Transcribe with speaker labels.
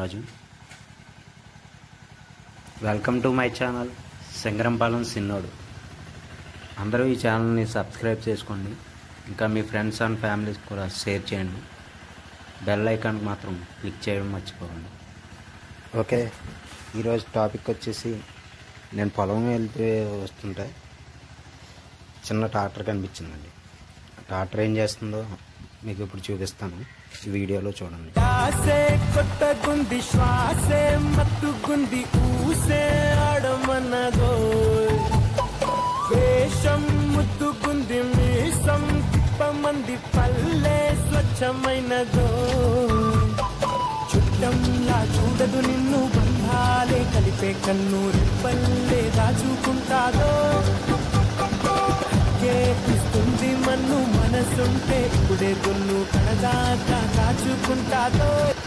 Speaker 1: Poturaju welcome to my channel Singarampalem సిన్నోడు అందరూ ఈ ఛానల్ని సబ్స్క్రైబ్ చేసుకోండి ఇంకా మీ ఫ్రెండ్స్ అండ్ ఫ్యామిలీస్ కూడా షేర్ చేయండి బెల్ ఐకాన్ మాత్రం క్లిక్ చేయడం మర్చిపోకండి ఓకే ఈరోజు టాపిక్ వచ్చేసి నేను పొలం వెళ్తే వస్తుంటే చిన్న ట్రాక్టర్ కనిపించిందండి ట్రాక్టర్ ఏం చేస్తుందో మీకు ఇప్పుడు చూపిస్తాను ఈ వీడియోలో చూడండి
Speaker 2: ఆసే కొత్తగుంది శ్వాసే మత్తుగుంది ఊసే ఆడమన్నదో వేషం ముద్దుగుంది మీసం తిప్పమంది పల్లె స్వచ్ఛమైనదో చుట్టంలా చూడదు నిన్ను బంధాలే కలిపే కన్ను రెప్పల్లే దాచుకుంటాదో ఇస్తుంది మన్ను మనసుంటే ఇప్పుడే గున్ను కడదాకా కాచుకుంటాదో